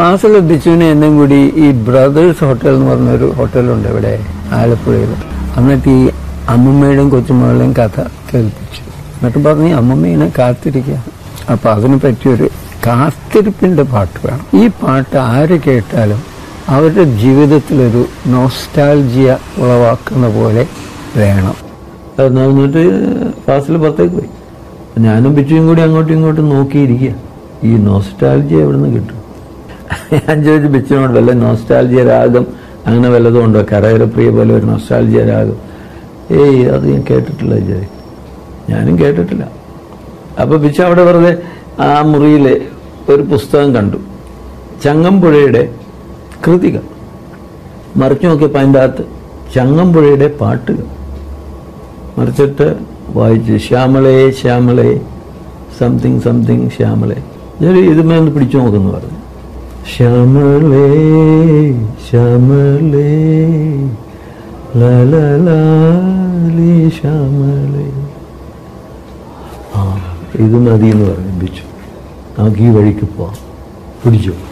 ഫാസിൽ ബിച്ചുവിനെ എന്നും കൂടി ഈ ബ്രദേഴ്സ് ഹോട്ടൽ എന്ന് പറഞ്ഞൊരു ഹോട്ടലുണ്ട് ഇവിടെ ആലപ്പുഴയിൽ എന്നിട്ട് ഈ അമ്മമ്മയുടെയും കൊച്ചുമകളുടെയും കഥ കേൾപ്പിച്ചു എന്നിട്ട് പറഞ്ഞു "ഈ അമ്മമ്മ ഇങ്ങനെ കാത്തിരിക്കുക അപ്പൊ അതിനെ പറ്റിയൊരു കാത്തിരിപ്പിന്റെ പാട്ട് വേണം ഈ പാട്ട് ആര് കേട്ടാലും അവരുടെ ജീവിതത്തിലൊരു നോസ്റ്റാൾജിയ ഉളവാക്കുന്ന പോലെ വേണം എന്നാ എന്നിട്ട് ഫാസിൽ പുറത്തേക്ക് പോയി ഞാനും ബിച്ചുവും കൂടി അങ്ങോട്ടും ഇങ്ങോട്ടും നോക്കിയിരിക്കുക ഈ നോസ്റ്റാൾജി എവിടെ നിന്ന് കിട്ടും ഞാൻ ചോദിച്ചു ബിച്ചുവിനോട് വല്ല നോസ്റ്റാൾജിയ രാഗം അങ്ങനെ വല്ലതും ഉണ്ടോ കരകരപ്രിയ പോലെ ഒരു നോസ്റ്റാൾജിയ രാഗം ഏയ് അത് ഞാൻ കേട്ടിട്ടില്ല ജയ് ഞാനും കേട്ടിട്ടില്ല അപ്പൊ ബിച്ചു അവിടെ വെറുതെ ആ മുറിയിലെ ഒരു പുസ്തകം കണ്ടു ചങ്ങമ്പുഴയുടെ കൃതികൾ മറിച്ചു നോക്കിയപ്പോൾ അതിൻ്റെ അകത്ത് ചങ്ങമ്പുഴയുടെ പാട്ടുകൾ മറിച്ചിട്ട് വായിച്ചു ശ്യാമളേ ശ്യാമളേ സംതിങ് സംതിങ് ശ്യാമളേ ഞാൻ ഇതുമേ ഒന്ന് പിടിച്ചു നോക്കുന്നു പറഞ്ഞു ശ്യാമളേ ശ്യാമളേ ലലലാലി ശ്യാമളേ ആ ഇത് മതി എന്ന് പറഞ്ഞു ബിച്ചു നമുക്ക് ഈ വഴിക്ക് പോവാം പിടിച്ചു